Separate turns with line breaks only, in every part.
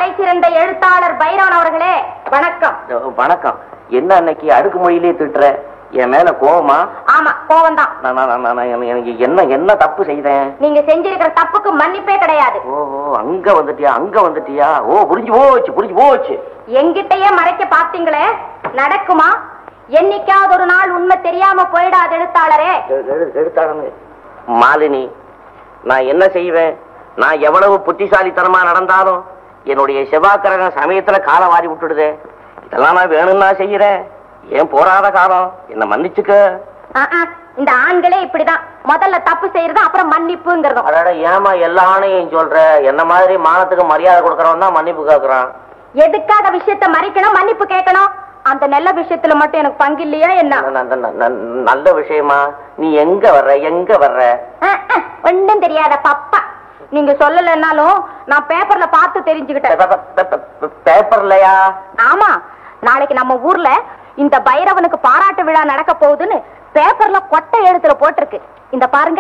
தலை சிறந்த எழுத்தாளர் பைரவன் அவர்களே வணக்கம்
வணக்கம் என்ன அன்னைக்கு அடுக்கு மொழியிலே திட்டுற என் மேல கோவமா
ஆமா கோவம் தான்
நான் நான் நான் நான் எனக்கு என்ன என்ன தப்பு செய்தேன்
நீங்க செஞ்சிருக்கிற தப்புக்கு மன்னிப்பே கிடையாது
ஓஹோ அங்க வந்துட்டியா அங்க வந்துட்டியா ஓ புரிஞ்சு போச்சு புரிஞ்சு போச்சு
எங்கிட்டயே மறைக்க பாத்தீங்களே நடக்குமா என்னைக்காவது ஒரு நாள் உண்மை தெரியாம போயிடாது எழுத்தாளரே
எடுத்தாங்க மாலினி நான் என்ன செய்வேன் நான் எவ்வளவு புத்திசாலித்தனமா நடந்தாலும் என்னுடைய செவ்வாய்க்கிரக சமயத்துல காலை வாரி விட்டுடுதே இதெல்லாம் நான் வேணும்னா செய்யறேன் ஏன் போராத காலம் என்ன மன்னிச்சுக்க
ஆ, ஆ, இந்த ஆண்களே இப்படிதான் முதல்ல தப்பு செய்யறது அப்புறம் மன்னிப்புங்கிறதும்
அடாட ஏமா எல்லா ஆணையும் சொல்ற என்ன மாதிரி மானத்துக்கு மரியாதை கொடுக்கறவன் தான் மன்னிப்பு கேக்குறான்
எதுக்காக விஷயத்த மறைக்கணும் மன்னிப்பு கேட்கணும் அந்த நல்ல விஷயத்துல மட்டும் எனக்கு பங்கு இல்லையா என்ன
ந- ந- ந- ந- நல்ல விஷயமா நீ எங்க வர்ற எங்க வர்ற
ஆ, ஆ, ஒண்ணும் தெரியாத பப்பா நீங்க சொல்லலைன்னாலும் நான் பேப்பர்ல பார்த்து தெரிஞ்சுக்கிட்டேன்
பே- பே- பே- பே- பேப்பர்லயா
ஆமா நாளைக்கு நம்ம ஊர்ல இந்த பைரவனுக்கு பாராட்டு விழா நடக்க போகுதுன்னு பேப்பர்ல கொட்டை எழுத்துல போட்டிருக்கு இந்த பாருங்க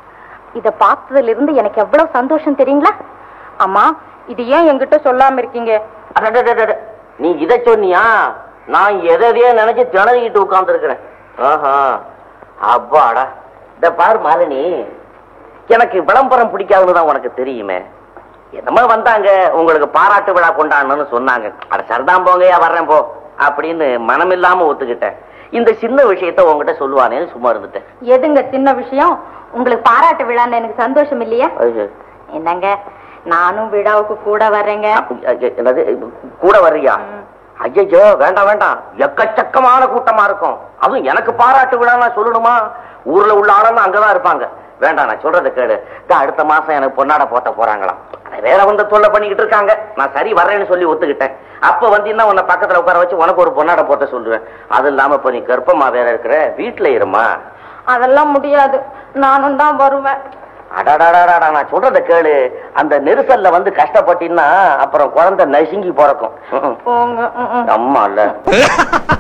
இத பார்த்ததுல இருந்து எனக்கு எவ்வளவு சந்தோஷம் தெரியுங்களா அம்மா இது ஏன் என்கிட்ட சொல்லாம இருக்கீங்க
அடடடடட. நீ இத சொன்னியா நான் எதையோ நினைச்சு திணறிக்கிட்டு உட்கார்ந்து இருக்கிறேன் ஆஹா அப்பாடா இந்த பாரு மாலினி எனக்கு விளம்பரம் பிடிக்காதுன்னு தான் உனக்கு தெரியுமே என்னமோ வந்தாங்க உங்களுக்கு பாராட்டு விழா கொண்டாடணும்னு சொன்னாங்க அட சரிதான் போங்கயா வர்றேன் போ அப்படின்னு மனமில்லாம ஒத்துக்கிட்டேன் இந்த சின்ன விஷயத்த உங்ககிட்ட சொல்லுவானேன்னு சும்மா இருந்துட்டேன்
எதுங்க சின்ன விஷயம் உங்களுக்கு பாராட்டு விழான்னு எனக்கு சந்தோஷம் இல்லையா
ஐயோ.
என்னங்க நானும் விழாவுக்கு கூட வர்றேங்க
ஐய, என்னது கூட வர்றியா ஐயோ வேண்டாம் வேண்டாம் எக்கச்சக்கமான கூட்டமா இருக்கும் அதுவும் எனக்கு பாராட்டு விழா நான் சொல்லணுமா ஊர்ல உள்ள ஆளெல்லாம் அங்கதான் இருப்பாங்க வேண்டாம் நான் சொல்றதை கேளு இந்த அடுத்த மாசம் எனக்கு பொன்னாட போட்ட போறாங்களாம் அதை வேற வந்து தொல்லை பண்ணிக்கிட்டு இருக்காங்க நான் சரி வர்றேன்னு சொல்லி ஒத்துக்கிட்டேன் அப்ப வந்தீங்கன்னா உன்னை பக்கத்துல உட்கார வச்சு உனக்கு ஒரு பொன்னாட போட்ட சொல்லுவேன் அது இல்லாம இப்ப நீ கர்ப்பமா வேற இருக்கிற வீட்டுல இருமா
அதெல்லாம் முடியாது நானும் தான் வருவேன்
அடாடாடாடா நான் சொல்றதை கேளு அந்த நெரிசல்ல வந்து கஷ்டப்பட்டீங்கன்னா அப்புறம் குழந்தை நசுங்கி பிறக்கும் ம்ம்.
போங்க ம், ம்.
அம்மா இல்ல